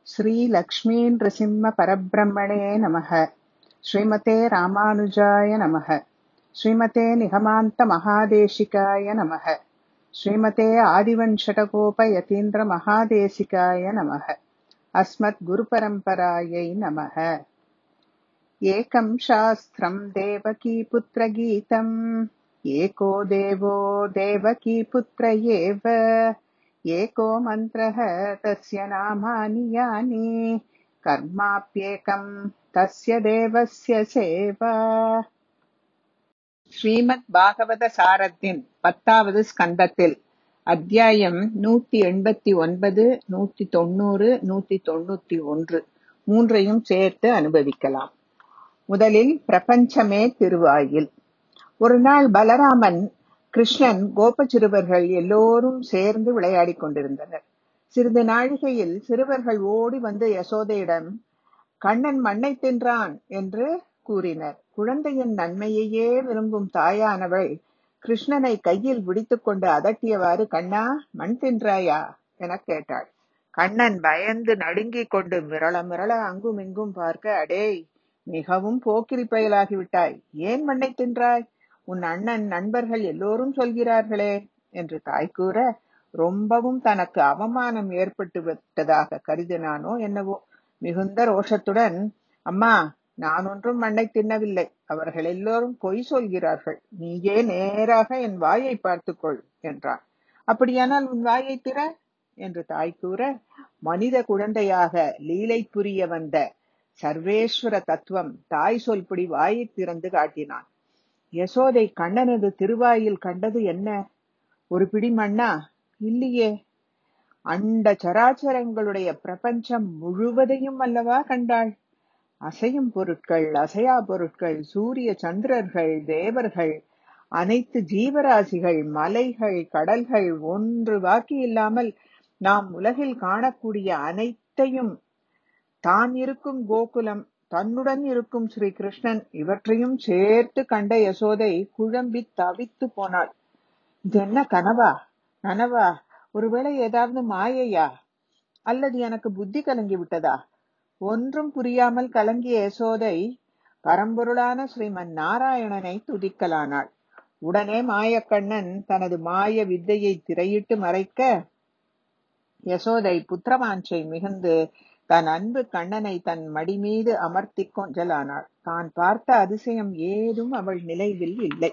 श्रीलक्ष्मीनृसिंहपरब्रह्मणे नमः श्रीमते रामानुजाय नमः श्रीमते निगमान्तमहादेशिकाय नमः श्रीमते आदिवञ्शटकोपयतीन्द्रमहादेशिकाय नमः अस्मद्गुरुपरम्परायै नमः एकं शास्त्रम् देवकीपुत्रगीतम् एको देवो देवकीपुत्र एव एको मन्त्रः तस्य नामानि यानि कर्माप्येकम् तस्य தேவஸ்ய சேவா ஸ்ரீமத் பாகவத சாரத்தின் பத்தாவது ஸ்கந்தத்தில் அத்தியாயம் நூத்தி எண்பத்தி ஒன்பது நூத்தி தொண்ணூறு நூத்தி தொண்ணூத்தி ஒன்று மூன்றையும் சேர்த்து அனுபவிக்கலாம் முதலில் பிரபஞ்சமே திருவாயில் ஒரு நாள் பலராமன் கிருஷ்ணன் கோப சிறுவர்கள் எல்லோரும் சேர்ந்து விளையாடிக் கொண்டிருந்தனர் சிறிது நாழிகையில் சிறுவர்கள் ஓடி வந்து யசோதையிடம் கண்ணன் மண்ணை தின்றான் என்று கூறினர் குழந்தையின் நன்மையையே விரும்பும் தாயானவள் கிருஷ்ணனை கையில் பிடித்துக்கொண்டு அதட்டியவாறு கண்ணா மண் தின்றாயா எனக் கேட்டாள் கண்ணன் பயந்து நடுங்கிக் கொண்டு மிரள மிரள அங்கும் இங்கும் பார்க்க அடேய் மிகவும் போக்கிரி பயலாகிவிட்டாய் ஏன் மண்ணை தின்றாய் உன் அண்ணன் நண்பர்கள் எல்லோரும் சொல்கிறார்களே என்று தாய் கூற ரொம்பவும் தனக்கு அவமானம் ஏற்பட்டு விட்டதாக கருதினானோ என்னவோ மிகுந்த ரோஷத்துடன் அம்மா நான் ஒன்றும் மண்ணை தின்னவில்லை அவர்கள் எல்லோரும் பொய் சொல்கிறார்கள் நீயே நேராக என் வாயை பார்த்துக்கொள் என்றான் அப்படியானால் உன் வாயை திற என்று தாய் கூற மனித குழந்தையாக லீலை புரிய வந்த சர்வேஸ்வர தத்துவம் தாய் சொல்படி வாயை திறந்து காட்டினான் யசோதை கண்ணனது திருவாயில் கண்டது என்ன ஒரு பிடி மண்ணா இல்லையே அண்ட சராச்சரங்களுடைய பிரபஞ்சம் முழுவதையும் அல்லவா கண்டாள் அசையும் பொருட்கள் அசையா பொருட்கள் சூரிய சந்திரர்கள் தேவர்கள் அனைத்து ஜீவராசிகள் மலைகள் கடல்கள் ஒன்று பாக்கி இல்லாமல் நாம் உலகில் காணக்கூடிய அனைத்தையும் தான் இருக்கும் கோகுலம் தன்னுடன் இருக்கும் ஸ்ரீ கிருஷ்ணன் இவற்றையும் சேர்த்து கண்ட யசோதை குழம்பி தவித்து போனாள் இது என்ன கனவா நனவா ஒருவேளை ஏதாவது மாயையா அல்லது எனக்கு புத்தி கலங்கி விட்டதா ஒன்றும் புரியாமல் கலங்கிய யசோதை பரம்பொருளான ஸ்ரீமன் நாராயணனை துதிக்கலானாள் உடனே மாயக்கண்ணன் தனது மாய வித்தையை திரையிட்டு மறைக்க யசோதை புத்திரவாஞ்சை மிகுந்து தன் அன்பு கண்ணனை தன் மடி மீது அமர்த்தி கொஞ்சலானாள் தான் பார்த்த அதிசயம் ஏதும் அவள் நினைவில் இல்லை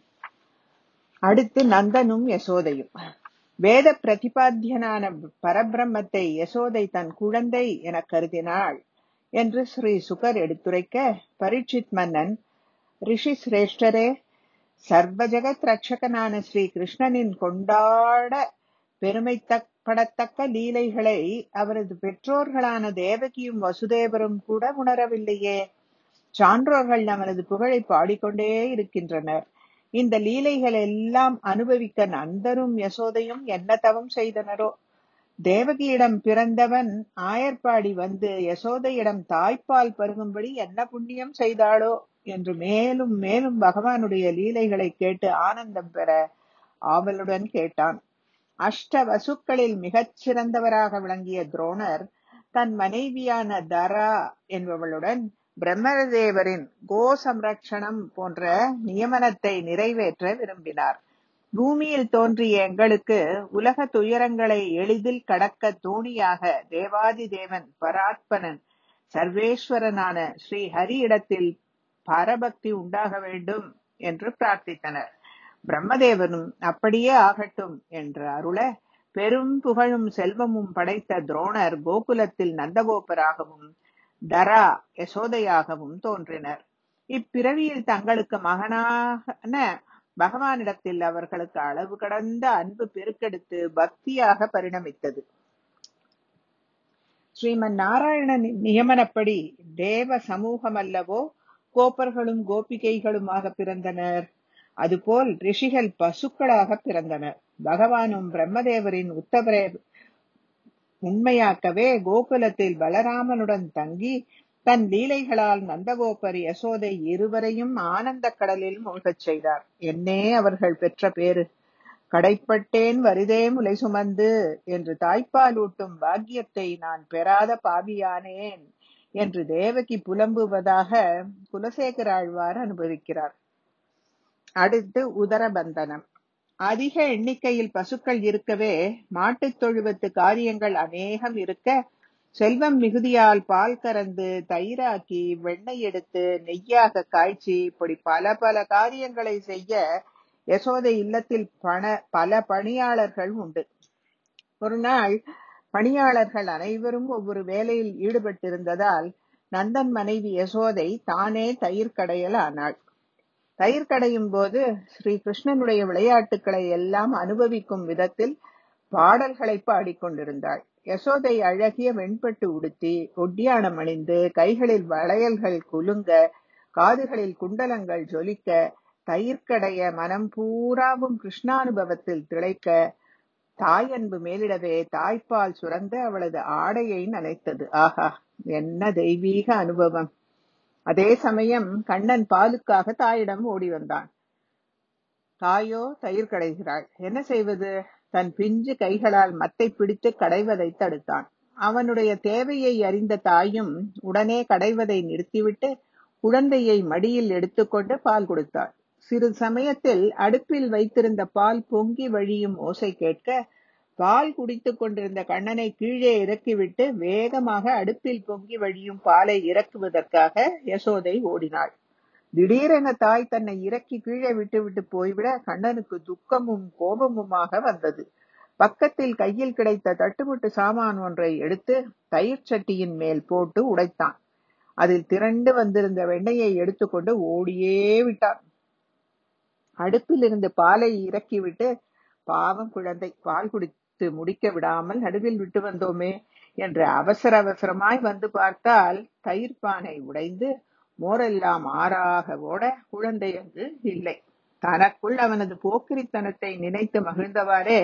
அடுத்து நந்தனும் யசோதையும் வேத பிரதிபாத்தியனான பரபிரம்மத்தை யசோதை தன் குழந்தை என கருதினாள் என்று ஸ்ரீ சுகர் எடுத்துரைக்க பரீட்சித் மன்னன் ரிஷி சிரேஷ்டரே சர்வ ஜெகத் ரட்சகனான ஸ்ரீ கிருஷ்ணனின் கொண்டாட பெருமைப்படத்தக்க லீலைகளை அவரது பெற்றோர்களான தேவகியும் வசுதேவரும் கூட உணரவில்லையே சான்றோர்கள் அவனது புகழை பாடிக்கொண்டே இருக்கின்றனர் இந்த லீலைகள் எல்லாம் அனுபவிக்க நந்தரும் யசோதையும் என்ன தவம் செய்தனரோ தேவகியிடம் பிறந்தவன் ஆயர்பாடி வந்து யசோதையிடம் தாய்ப்பால் பருகும்படி என்ன புண்ணியம் செய்தாளோ என்று மேலும் மேலும் பகவானுடைய லீலைகளை கேட்டு ஆனந்தம் பெற ஆவலுடன் கேட்டான் அஷ்ட வசுக்களில் மிகச் சிறந்தவராக விளங்கிய துரோணர் தன் மனைவியான தரா என்பவளுடன் பிரம்மதேவரின் கோ சம்ரக்ஷணம் போன்ற நியமனத்தை நிறைவேற்ற விரும்பினார் பூமியில் தோன்றிய எங்களுக்கு உலக துயரங்களை எளிதில் கடக்க தோணியாக தேவாதி தேவன் பராத்பனன் சர்வேஸ்வரனான ஸ்ரீ ஹரி இடத்தில் பரபக்தி உண்டாக வேண்டும் என்று பிரார்த்தித்தனர் பிரம்மதேவனும் அப்படியே ஆகட்டும் என்று அருள பெரும் புகழும் செல்வமும் படைத்த துரோணர் கோகுலத்தில் நந்தகோபராகவும் தரா யசோதையாகவும் தோன்றினர் இப்பிறவியில் தங்களுக்கு மகனான பகவானிடத்தில் அவர்களுக்கு அளவு கடந்த அன்பு பெருக்கெடுத்து பக்தியாக பரிணமித்தது ஸ்ரீமன் நாராயணனின் நியமனப்படி தேவ சமூகம் அல்லவோ கோப்பர்களும் கோபிகைகளுமாக பிறந்தனர் அதுபோல் ரிஷிகள் பசுக்களாக பிறந்தனர் பகவானும் பிரம்மதேவரின் உத்தவரே உண்மையாக்கவே கோகுலத்தில் பலராமனுடன் தங்கி தன் லீலைகளால் நந்தகோபர் யசோதை இருவரையும் ஆனந்த கடலில் மூழ்கச் செய்தார் என்னே அவர்கள் பெற்ற பேரு கடைப்பட்டேன் வரிதே முலை சுமந்து என்று தாய்ப்பாலூட்டும் பாக்கியத்தை நான் பெறாத பாவியானேன் என்று தேவகி புலம்புவதாக குலசேகர ஆழ்வார் அனுபவிக்கிறார் அடுத்து உதரபந்தனம் அதிக எண்ணிக்கையில் பசுக்கள் இருக்கவே மாட்டுத் தொழுவத்து காரியங்கள் அநேகம் இருக்க செல்வம் மிகுதியால் பால் கறந்து தயிராக்கி வெண்ணெய் எடுத்து நெய்யாக காய்ச்சி இப்படி பல பல காரியங்களை செய்ய யசோதை இல்லத்தில் பண பல பணியாளர்கள் உண்டு ஒரு நாள் பணியாளர்கள் அனைவரும் ஒவ்வொரு வேலையில் ஈடுபட்டிருந்ததால் நந்தன் மனைவி யசோதை தானே தயிர் கடையல் ஆனாள் தயிர் கடையும் போது ஸ்ரீ கிருஷ்ணனுடைய விளையாட்டுக்களை எல்லாம் அனுபவிக்கும் விதத்தில் பாடல்களை பாடிக்கொண்டிருந்தாள் யசோதை அழகிய வெண்பட்டு உடுத்தி ஒட்டியானம் அணிந்து கைகளில் வளையல்கள் குலுங்க காதுகளில் குண்டலங்கள் ஜொலிக்க தயிர்க்கடைய மனம் பூராவும் கிருஷ்ணானுபவத்தில் திளைக்க தாயன்பு மேலிடவே தாய்ப்பால் சுரந்து அவளது ஆடையை நனைத்தது ஆஹா என்ன தெய்வீக அனுபவம் அதே சமயம் கண்ணன் பாலுக்காக தாயிடம் ஓடி வந்தான் தாயோ தயிர் கடைகிறாள் என்ன செய்வது தன் பிஞ்சு கைகளால் மத்தை பிடித்து கடைவதை தடுத்தான் அவனுடைய தேவையை அறிந்த தாயும் உடனே கடைவதை நிறுத்திவிட்டு குழந்தையை மடியில் எடுத்துக்கொண்டு பால் கொடுத்தாள் சிறு சமயத்தில் அடுப்பில் வைத்திருந்த பால் பொங்கி வழியும் ஓசை கேட்க பால் குடித்துக் கொண்டிருந்த கண்ணனை கீழே இறக்கிவிட்டு வேகமாக அடுப்பில் பொங்கி வழியும் பாலை இறக்குவதற்காக யசோதை ஓடினாள் திடீரென தாய் தன்னை இறக்கி கீழே விட்டுவிட்டு போய்விட கண்ணனுக்கு துக்கமும் கோபமுமாக வந்தது பக்கத்தில் கையில் கிடைத்த தட்டுமுட்டு சாமான் ஒன்றை எடுத்து தயிர் சட்டியின் மேல் போட்டு உடைத்தான் அதில் திரண்டு வந்திருந்த வெண்ணெயை எடுத்துக்கொண்டு ஓடியே விட்டான் அடுப்பில் இருந்து பாலை இறக்கிவிட்டு பாவம் குழந்தை பால் குடித்து முடிக்க விடாமல் நடுவில் விட்டு வந்தோமே என்று அவசர அவசரமாய் வந்து பார்த்தால் தயிர் பானை உடைந்து மோரெல்லாம் ஆறாக ஓட குழந்தை அங்கு இல்லை தனக்குள் அவனது போக்கிரித்தனத்தை நினைத்து மகிழ்ந்தவாறே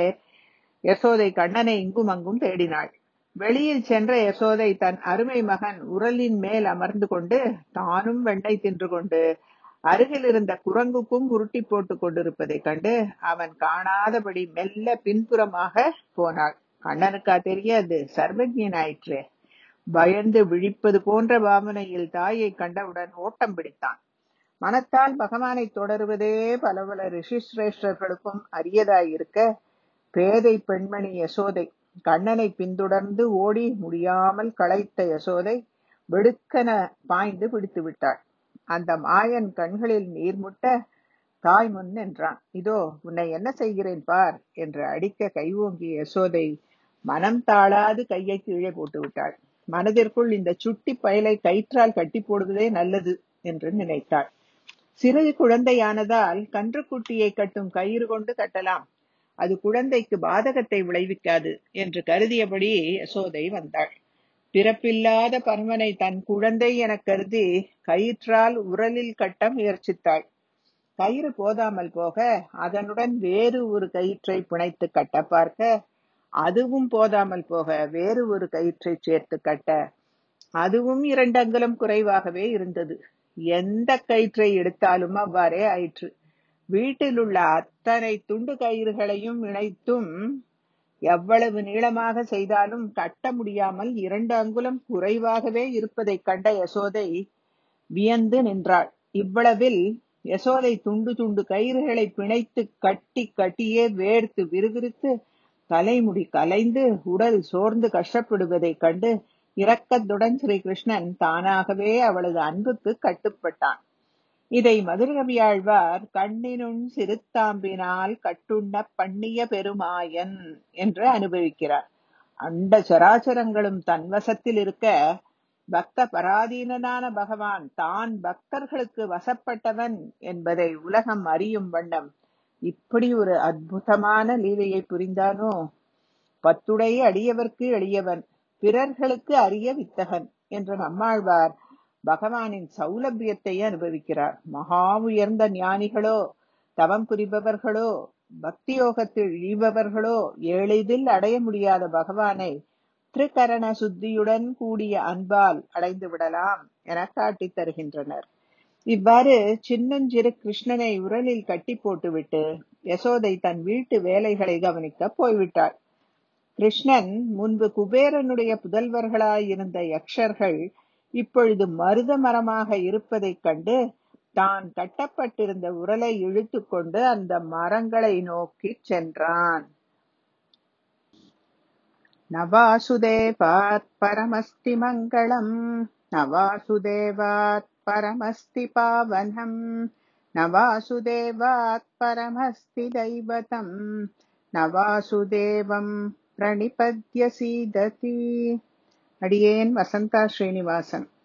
யசோதை கண்ணனை இங்கும் அங்கும் தேடினாள் வெளியில் சென்ற யசோதை தன் அருமை மகன் உரலின் மேல் அமர்ந்து கொண்டு தானும் வெண்ணெய் தின்று கொண்டு அருகில் இருந்த குரங்குக்கும் உருட்டி போட்டுக் கொண்டிருப்பதைக் கண்டு அவன் காணாதபடி மெல்ல பின்புறமாக போனாள் கண்ணனுக்கா தெரியாது சர்வஜனாயிற்றே பயந்து விழிப்பது போன்ற பாவனையில் தாயை கண்டவுடன் ஓட்டம் பிடித்தான் மனத்தால் பகவானை தொடருவதே பல பல ரிஷிஸ்ரேஷ்டர்களுக்கும் அரியதாயிருக்க பேதை பெண்மணி யசோதை கண்ணனை பின்தொடர்ந்து ஓடி முடியாமல் களைத்த யசோதை வெடுக்கென பாய்ந்து பிடித்து விட்டாள் அந்த மாயன் கண்களில் நீர் முட்ட தாய் முன் நின்றான் இதோ உன்னை என்ன செய்கிறேன் பார் என்று அடிக்க கைவோங்கிய யசோதை மனம் தாழாது கையை கீழே போட்டு விட்டாள் மனதிற்குள் இந்த சுட்டி பயலை கயிற்றால் கட்டி போடுவதே நல்லது என்று நினைத்தாள் சிறு குழந்தையானதால் கன்றுக்குட்டியை கட்டும் கயிறு கொண்டு கட்டலாம் அது குழந்தைக்கு பாதகத்தை விளைவிக்காது என்று கருதியபடி யசோதை வந்தாள் பிறப்பில்லாத பரமனை தன் குழந்தை எனக் கருதி கயிற்றால் உரலில் கட்ட முயற்சித்தாள் கயிறு போதாமல் போக அதனுடன் வேறு ஒரு கயிற்றை பிணைத்து கட்ட பார்க்க அதுவும் போதாமல் போக வேறு ஒரு கயிற்றை சேர்த்து கட்ட அதுவும் இரண்டு அங்குலம் குறைவாகவே இருந்தது எந்த கயிற்றை எடுத்தாலும் அவ்வாறே ஆயிற்று வீட்டில் உள்ள அத்தனை துண்டு கயிறுகளையும் இணைத்தும் எவ்வளவு நீளமாக செய்தாலும் கட்ட முடியாமல் இரண்டு அங்குலம் குறைவாகவே இருப்பதைக் கண்ட யசோதை வியந்து நின்றாள் இவ்வளவில் யசோதை துண்டு துண்டு கயிறுகளை பிணைத்து கட்டி கட்டியே வேர்த்து விறுவிறுத்து தலைமுடி கலைந்து உடல் சோர்ந்து கஷ்டப்படுவதைக் கண்டு இரக்கத்துடன் ஸ்ரீ கிருஷ்ணன் தானாகவே அவளது அன்புக்கு கட்டுப்பட்டான் இதை மதுரகவியாழ்வார் கண்ணினும் சிறுத்தாம்பினால் கட்டுண்ண பண்ணிய பெருமாயன் என்று அனுபவிக்கிறார் அண்ட சராச்சரங்களும் தன் வசத்தில் இருக்க பக்த பராதீனனான பகவான் தான் பக்தர்களுக்கு வசப்பட்டவன் என்பதை உலகம் அறியும் வண்ணம் இப்படி ஒரு அற்புதமான லீலையை புரிந்தானோ பத்துடைய அடியவர்க்கு எளியவன் பிறர்களுக்கு அரிய வித்தகன் என்ற நம்மாழ்வார் பகவானின் சௌலபியத்தை அனுபவிக்கிறார் மகா உயர்ந்த ஞானிகளோ தவம் புரிபவர்களோ பக்தி யோகத்தில் இழிபவர்களோ எளிதில் அடைய முடியாத பகவானை திருக்கரண சுத்தியுடன் கூடிய அன்பால் அடைந்து விடலாம் என காட்டித் தருகின்றனர் இவ்வாறு சின்னஞ்சிறு கிருஷ்ணனை உரலில் கட்டி போட்டுவிட்டு யசோதை தன் வீட்டு வேலைகளை கவனிக்க போய்விட்டாள் கிருஷ்ணன் முன்பு குபேரனுடைய புதல்வர்களாயிருந்த யக்ஷர்கள் இப்பொழுது மருத மரமாக இருப்பதைக் கண்டு தான் கட்டப்பட்டிருந்த உரலை இழுத்து கொண்டு அந்த மரங்களை நோக்கி சென்றான் நவாசுதேவாத் பரமஸ்தி மங்களம் நவாசுதேவாத் பரமஸ்தி பாவனம் நவாசுதேவாத் பரமஸ்தி தைவதம் நவாசுதேவம் பிரணிபத்ய சீததி அடியேன் வசந்தா ஸ்ரீனிவாசன்